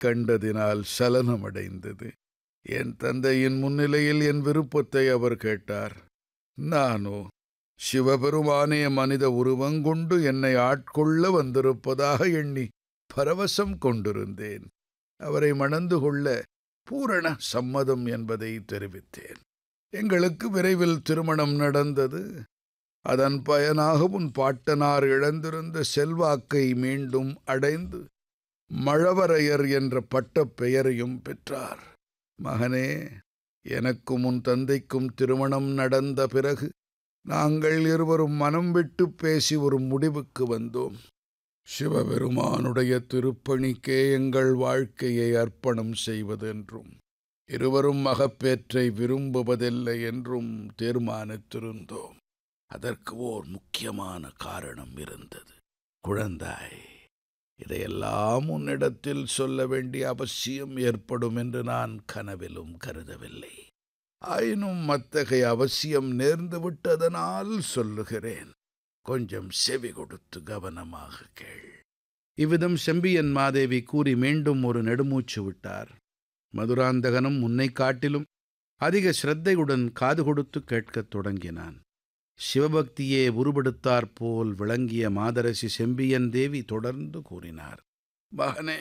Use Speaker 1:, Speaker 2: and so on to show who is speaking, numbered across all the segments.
Speaker 1: கண்டதினால் சலனமடைந்தது என் தந்தையின் முன்னிலையில் என் விருப்பத்தை அவர் கேட்டார் நானோ சிவபெருமானே மனித உருவங்கொண்டு என்னை ஆட்கொள்ள வந்திருப்பதாக எண்ணி பரவசம் கொண்டிருந்தேன் அவரை மணந்து கொள்ள பூரண சம்மதம் என்பதை தெரிவித்தேன் எங்களுக்கு விரைவில் திருமணம் நடந்தது அதன் பயனாக உன் பாட்டனார் இழந்திருந்த செல்வாக்கை மீண்டும் அடைந்து மழவரையர் என்ற பட்டப் பெயரையும் பெற்றார் மகனே எனக்கும் உன் தந்தைக்கும் திருமணம் நடந்த பிறகு நாங்கள் இருவரும் மனம் விட்டு பேசி ஒரு முடிவுக்கு வந்தோம் சிவபெருமானுடைய திருப்பணிக்கே எங்கள் வாழ்க்கையை அர்ப்பணம் செய்வதென்றும் இருவரும் மகப்பேற்றை விரும்புவதில்லை என்றும் தீர்மானித்திருந்தோம் அதற்கு ஓர் முக்கியமான காரணம் இருந்தது குழந்தாய் இதையெல்லாம் உன்னிடத்தில் சொல்ல வேண்டிய அவசியம் ஏற்படும் என்று நான் கனவிலும் கருதவில்லை ஆயினும் அத்தகைய அவசியம் நேர்ந்து விட்டதனால் சொல்லுகிறேன் கொஞ்சம் செவி கொடுத்து கவனமாக கேள் இவ்விதம் செம்பியன் மாதேவி கூறி மீண்டும் ஒரு நெடுமூச்சு விட்டார் மதுராந்தகனும் முன்னை காட்டிலும் அதிக சிரத்தையுடன் காது கொடுத்து கேட்கத் தொடங்கினான் சிவபக்தியே உருவெடுத்தாற்போல் விளங்கிய மாதரசி செம்பியன் தேவி தொடர்ந்து கூறினார் மகனே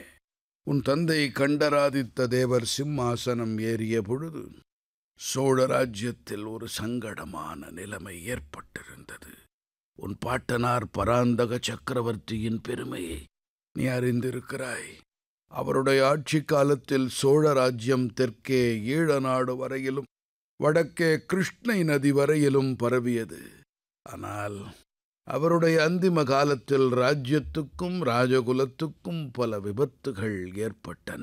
Speaker 1: உன் தந்தை கண்டராதித்த தேவர் சிம்மாசனம் ஏறிய பொழுது சோழ ராஜ்யத்தில் ஒரு சங்கடமான நிலைமை ஏற்பட்டிருந்தது உன் பாட்டனார் பராந்தக சக்கரவர்த்தியின் பெருமையை நீ அறிந்திருக்கிறாய் அவருடைய ஆட்சி காலத்தில் சோழ ராஜ்யம் தெற்கே ஈழ நாடு வரையிலும் வடக்கே கிருஷ்ணை நதி வரையிலும் பரவியது ஆனால் அவருடைய அந்திம காலத்தில் ராஜ்யத்துக்கும் ராஜகுலத்துக்கும் பல விபத்துகள் ஏற்பட்டன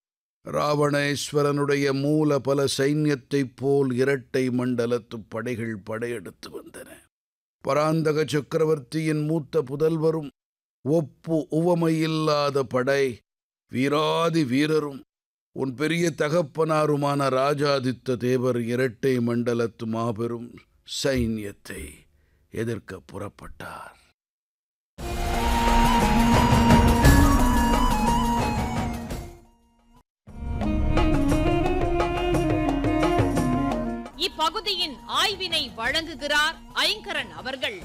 Speaker 1: ராவணேஸ்வரனுடைய மூல பல சைன்யத்தைப் போல் இரட்டை மண்டலத்து படைகள் படையெடுத்து வந்தன பராந்தக சக்கரவர்த்தியின் மூத்த புதல்வரும் ஒப்பு உவமையில்லாத படை வீராதி வீரரும் உன் பெரிய தகப்பனாருமான ராஜாதித்த தேவர் இரட்டை மண்டலத்து மாபெரும் சைன்யத்தை எதிர்க்க புறப்பட்டார்
Speaker 2: இப்பகுதியின் ஆய்வினை வழங்குகிறார் ஐங்கரன் அவர்கள்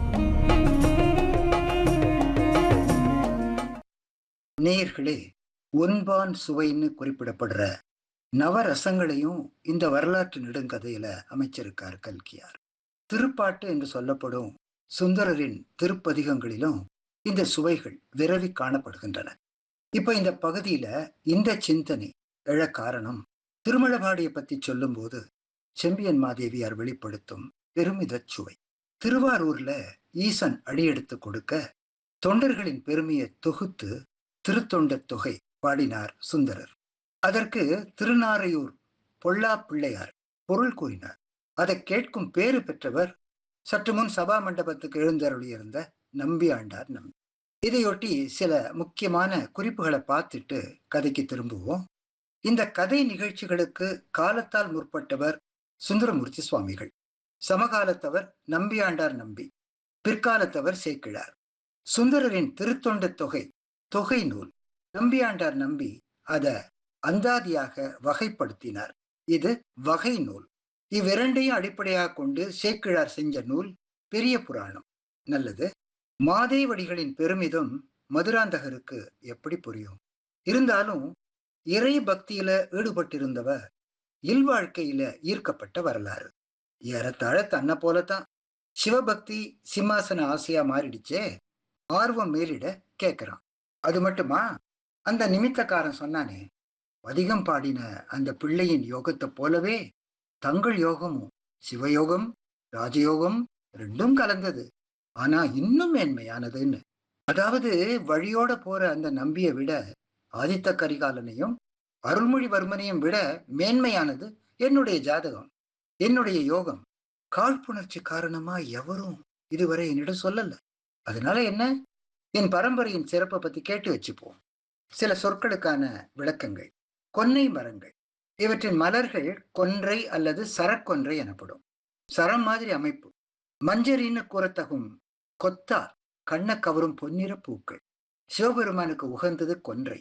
Speaker 3: நேயர்களே ஒன்பான் சுவைன்னு குறிப்பிடப்படுற நவரசங்களையும் இந்த வரலாற்று நெடுங்கதையில அமைச்சிருக்கார் கல்கியார் திருப்பாட்டு என்று சொல்லப்படும் சுந்தரரின் திருப்பதிகங்களிலும் இந்த சுவைகள் விரவி காணப்படுகின்றன இப்ப இந்த பகுதியில இந்த சிந்தனை எழ காரணம் திருமழபாடியை பத்தி சொல்லும்போது செம்பியன் மாதேவியார் வெளிப்படுத்தும் பெருமிதச் சுவை திருவாரூர்ல ஈசன் அடியெடுத்து கொடுக்க தொண்டர்களின் பெருமையை தொகுத்து திருத்தொண்ட தொகை பாடினார் சுந்தரர் அதற்கு திருநாரையூர் பொல்லா பிள்ளையார் பொருள் கூறினார் அதை கேட்கும் பேறு பெற்றவர் சற்று முன் சபா மண்டபத்துக்கு எழுந்தருளியிருந்த நம்பி ஆண்டார் நம்பி இதையொட்டி சில முக்கியமான குறிப்புகளை பார்த்துட்டு கதைக்கு திரும்புவோம் இந்த கதை நிகழ்ச்சிகளுக்கு காலத்தால் முற்பட்டவர் சுந்தரமூர்த்தி சுவாமிகள் சமகாலத்தவர் நம்பியாண்டார் நம்பி பிற்காலத்தவர் சேக்கிழார் சுந்தரரின் திருத்தொண்ட தொகை தொகை நூல் நம்பியாண்டார் நம்பி அத அந்தாதியாக வகைப்படுத்தினார் இது வகை நூல் இவ்விரண்டையும் அடிப்படையாக கொண்டு சேக்கிழார் செஞ்ச நூல் பெரிய புராணம் நல்லது மாதேவடிகளின் பெருமிதம் மதுராந்தகருக்கு எப்படி புரியும் இருந்தாலும் இறை பக்தியில ஈடுபட்டிருந்தவர் இல்வாழ்க்கையில ஈர்க்கப்பட்ட வரலாறு ஏறத்தாழ தன்னை போலத்தான் சிவபக்தி சிம்மாசன ஆசையா மாறிடுச்சே ஆர்வம் மேலிட கேட்கிறான் அது மட்டுமா அந்த நிமித்தக்காரன் சொன்னானே அதிகம் பாடின அந்த பிள்ளையின் யோகத்தை போலவே தங்கள் யோகமும் சிவயோகம் ராஜயோகம் ரெண்டும் கலந்தது ஆனா இன்னும் மேன்மையானதுன்னு அதாவது வழியோட போற அந்த நம்பியை விட ஆதித்த கரிகாலனையும் அருள்மொழிவர்மனையும் விட மேன்மையானது என்னுடைய ஜாதகம் என்னுடைய யோகம் காழ்ப்புணர்ச்சி காரணமா எவரும் இதுவரை என்னிடம் சொல்லல அதனால என்ன என் பரம்பரையின் சிறப்பை பத்தி கேட்டு வச்சுப்போம் சில சொற்களுக்கான விளக்கங்கள் கொன்னை மரங்கள் இவற்றின் மலர்கள் கொன்றை அல்லது சரக்கொன்றை எனப்படும் சரம் மாதிரி அமைப்பு மஞ்சரின்னு கூறத்தகும் கொத்தா கண்ண கவரும் பொன்னிற பூக்கள் சிவபெருமானுக்கு உகந்தது கொன்றை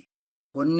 Speaker 3: பொன்னி